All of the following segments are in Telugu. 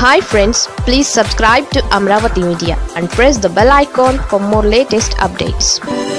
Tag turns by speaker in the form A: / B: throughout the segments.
A: hi friends please subscribe to Amaravati media and press the bell icon for more latest updates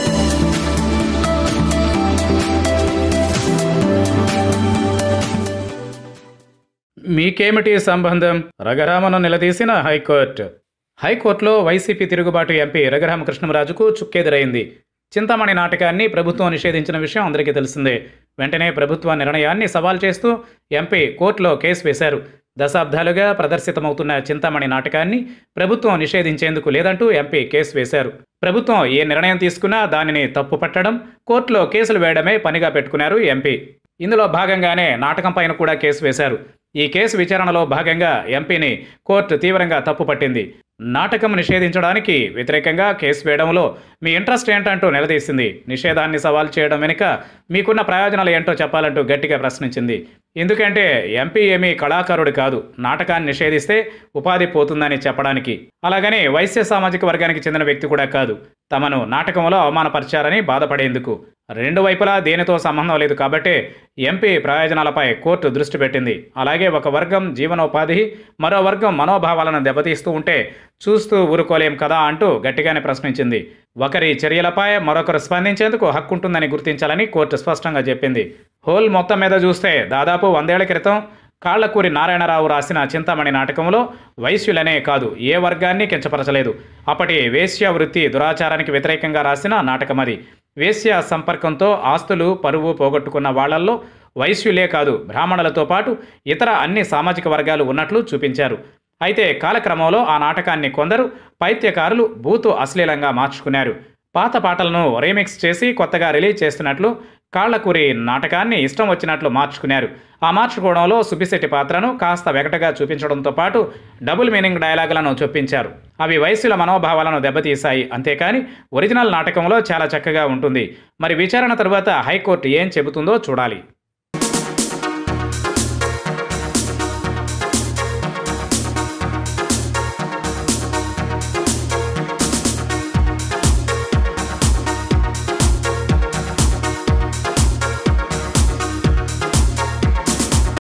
B: మీకేమిటి సంబంధం రఘురామను నిలదీసిన హైకోర్టు హైకోర్టులో వైసీపీ తిరుగుబాటు ఎంపీ రఘురామకృష్ణరాజుకు చుక్కెదురైంది చింతామణి నాటకాన్ని ప్రభుత్వం నిషేధించిన విషయం అందరికీ తెలిసిందే వెంటనే ప్రభుత్వ నిర్ణయాన్ని సవాల్ చేస్తూ ఎంపీ కోర్టులో కేసు వేశారు దశాబ్దాలుగా ప్రదర్శితమవుతున్న చింతామణి నాటకాన్ని ప్రభుత్వం నిషేధించేందుకు లేదంటూ ఎంపీ కేసు వేశారు ప్రభుత్వం ఏ నిర్ణయం తీసుకున్నా దానిని తప్పుపట్టడం కోర్టులో కేసులు వేయడమే పనిగా పెట్టుకున్నారు ఎంపీ ఇందులో భాగంగానే నాటకం పైన కూడా కేసు వేశారు ఈ కేసు విచారణలో భాగంగా ఎంపీని కోర్టు తీవ్రంగా తప్పుపట్టింది నాటకం నిషేధించడానికి వ్యతిరేకంగా కేసు వేయడంలో మీ ఇంట్రెస్ట్ ఏంటంటూ నిలదీసింది నిషేధాన్ని సవాల్ చేయడం వెనుక మీకున్న ప్రయోజనాలు ఏంటో చెప్పాలంటూ గట్టిగా ప్రశ్నించింది ఎందుకంటే ఎంపీ ఏమీ కళాకారుడు కాదు నాటకాన్ని నిషేధిస్తే ఉపాధి పోతుందని చెప్పడానికి అలాగని వైశ్య సామాజిక వర్గానికి చెందిన వ్యక్తి కూడా కాదు తమను నాటకంలో అవమానపరిచారని బాధపడేందుకు రెండు వైపులా దేనితో సంబంధం లేదు కాబట్టే ఎంపీ ప్రయోజనాలపై కోర్టు దృష్టి పెట్టింది అలాగే ఒక వర్గం జీవనోపాధి మరో వర్గం మనోభావాలను దెబ్బతీస్తూ ఉంటే చూస్తూ ఊరుకోలేం కదా అంటూ గట్టిగానే ప్రశ్నించింది ఒకరి చర్యలపై మరొకరు స్పందించేందుకు హక్కుంటుందని గుర్తించాలని కోర్టు స్పష్టంగా చెప్పింది హోల్ మొత్తం మీద చూస్తే దాదాపు వందేళ్ల క్రితం కాళ్లకూరి నారాయణరావు రాసిన చింతామణి నాటకంలో వైశ్యులనే కాదు ఏ వర్గాన్ని కించపరచలేదు అప్పటి వేశ్య వృత్తి దురాచారానికి వ్యతిరేకంగా రాసిన నాటకం అది వేశ్య సంపర్కంతో ఆస్తులు పరువు పోగొట్టుకున్న వాళ్లల్లో వైశ్యులే కాదు బ్రాహ్మణులతో పాటు ఇతర అన్ని సామాజిక వర్గాలు ఉన్నట్లు చూపించారు అయితే కాలక్రమంలో ఆ నాటకాన్ని కొందరు పైత్యకారులు బూతు అశ్లీలంగా మార్చుకున్నారు పాత పాటలను రీమిక్స్ చేసి కొత్తగా రిలీజ్ చేస్తున్నట్లు కాళ్లకూరి నాటకాన్ని ఇష్టం వచ్చినట్లు మార్చుకున్నారు ఆ మార్చుకోవడంలో సుబ్బిశెట్టి పాత్రను కాస్త వెగటగా చూపించడంతో పాటు డబుల్ మీనింగ్ డైలాగులను చొప్పించారు అవి వయస్సుల మనోభావాలను దెబ్బతీశాయి అంతేకాని ఒరిజినల్ నాటకంలో చాలా చక్కగా ఉంటుంది మరి విచారణ తరువాత హైకోర్టు ఏం చెబుతుందో చూడాలి